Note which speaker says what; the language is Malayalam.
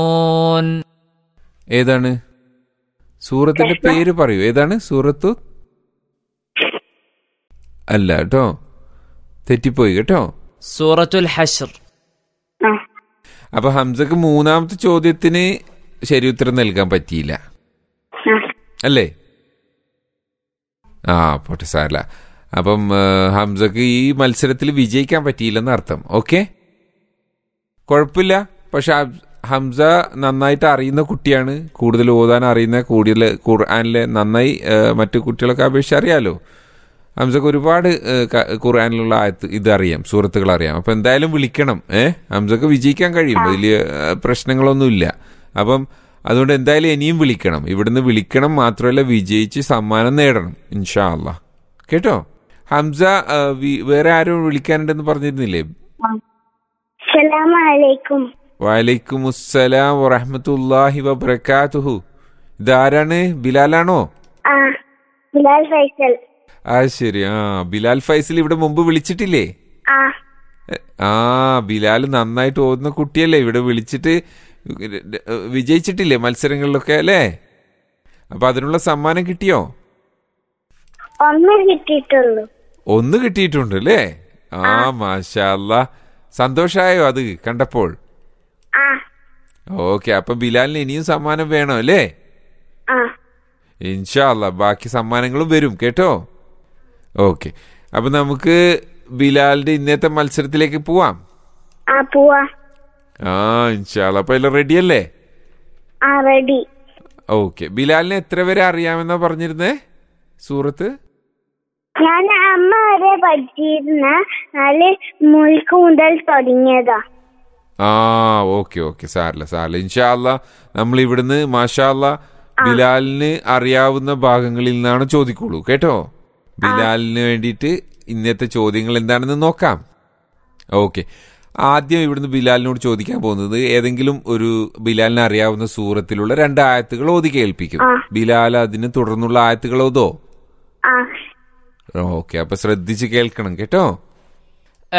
Speaker 1: ഓൻ
Speaker 2: ഏതാണ് സൂറത്തിന്റെ പേര് പറയൂ ഏതാണ് സൂറത്തു അല്ല കേട്ടോ തെറ്റിപ്പോയി കേട്ടോ
Speaker 1: സൂറത്തുൽ ഹഷർ
Speaker 3: ആ
Speaker 2: അപ്പൊ ഹംസക്ക് മൂന്നാമത്തെ ചോദ്യത്തിന് ശരി ഉത്തരം നൽകാൻ പറ്റിയില്ല
Speaker 3: ആ
Speaker 2: അല്ലേ ആ പോട്ടെ സാരല്ല അപ്പം ആ, ഹംസക്ക് ഈ മത്സരത്തിൽ വിജയിക്കാൻ പറ്റിയില്ലെന്ന് അർത്ഥം ഓക്കെ കുഴപ്പമില്ല പക്ഷെ ഹം- ഹംസ നന്നായിട്ട് അറിയുന്ന കുട്ടിയാണ് കൂടുതൽ ഓതാൻ അറിയുന്ന കൂടുതൽ ഖുർആാനിലെ നന്നായി ആ, മറ്റു കുട്ടികളൊക്കെ അപേക്ഷിച്ച് അറിയാലോ ഹംസക്ക് ഒരുപാട് ആ, ക- ഖുർആാനിലുള്ള ആയത്ത് ഇതറിയാം സുഹൃത്തുക്കൾ അറിയാം അപ്പം എന്തായാലും വിളിക്കണം ഏ ഹംസക്ക് വിജയിക്കാൻ കഴിയും വലിയ ആ, പ്രശ്നങ്ങളൊന്നുമില്ല അപ്പം അതുകൊണ്ട് എന്തായാലും ഇനിയും വിളിക്കണം ഇവിടുന്ന് വിളിക്കണം മാത്രമല്ല വിജയിച്ച് സമ്മാനം നേടണം ഇൻഷാ അല്ലാ കേട്ടോ ഹംസ ആ, വി- വേറെ ആരും വിളിക്കാനുണ്ടെന്ന് പറഞ്ഞിരുന്നില്ലേ
Speaker 3: അസ്സലാമലൈക്കും
Speaker 2: വലൈക്കും അസ്സലാം വറഹമത്തല്ലാഹി വബർക്കാത്തുഹു ഇതാരാണ് ബിലാലാണോ
Speaker 3: ആ ബിലാൽ ഫൈസൽ
Speaker 2: ആ ശരി ആ ബിലാൽ ഫൈസൽ ഇവിടെ മുമ്പ് വിളിച്ചിട്ടില്ലേ
Speaker 3: ആ
Speaker 2: എ, ആ ബിലാൽ നന്നായിട്ട് ഓതുന്ന കുട്ടിയല്ലേ ഇവിടെ വിളിച്ചിട്ട് വിജയിച്ചിട്ടില്ലേ മത്സരങ്ങളിലൊക്കെ അല്ലേ അപ്പൊ അതിനുള്ള സമ്മാനം കിട്ടിയോ
Speaker 3: ഒന്ന് കിട്ടിയിട്ടുള്ളൂ
Speaker 2: ഒന്ന് കിട്ടിയിട്ടുണ്ട് അല്ലേ ആ മാഷാല്ല സന്തോഷായോ അത് കണ്ടപ്പോൾ
Speaker 3: ആ
Speaker 2: ഓക്കെ അപ്പൊ ബിലാലിന് ഇനിയും സമ്മാനം വേണം അല്ലേ
Speaker 3: ആ
Speaker 2: ഇൻഷാല്ല ബാക്കി സമ്മാനങ്ങളും വരും കേട്ടോ ഓക്കെ അപ്പൊ നമുക്ക് ബിലാലിന്റെ ഇന്നത്തെ മത്സരത്തിലേക്ക് പോവാം
Speaker 3: ആ പോവാ
Speaker 2: ആ ഇൻഷാല്ല അപ്പൊ എല്ലാം റെഡി അല്ലേ
Speaker 3: ആ റെഡി
Speaker 2: ഓക്കെ ബിലാലിനെ എത്ര വരെ അറിയാമെന്നാ പറഞ്ഞിരുന്നേ സൂറത്ത്
Speaker 3: ഞാൻ അമ്മ വരെ പഠിച്ചിരുന്ന നാല് മുൽക്ക് മുതൽ തുടങ്ങിയതാ
Speaker 2: ആ ഓക്കെ ഓക്കെ സാറില്ല സാറില്ല ഇൻഷാല്ല നമ്മൾ ഇവിടുന്ന് മാഷാല്ല ബിലാലിന് അറിയാവുന്ന ഭാഗങ്ങളിൽ നിന്നാണ് ചോദിക്കുള്ളൂ കേട്ടോ ബിലാലിന് വേണ്ടിയിട്ട് ഇന്നത്തെ ചോദ്യങ്ങൾ എന്താണെന്ന് നോക്കാം ഓക്കെ ആദ്യം ഇവിടുന്ന് ബിലാലിനോട് ചോദിക്കാൻ പോകുന്നത് ഏതെങ്കിലും ഒരു ബിലാലിന് അറിയാവുന്ന സൂറത്തിലുള്ള രണ്ട് ആയത്തുകൾ ഓതി കേൾപ്പിക്കും
Speaker 3: ആ.
Speaker 2: ബിലാൽ അതിന് തുടർന്നുള്ള ആയത്തുകൾ ഓതോ
Speaker 3: ആ
Speaker 2: ഓക്കെ അപ്പൊ ശ്രദ്ധിച്ച് കേൾക്കണം കേട്ടോ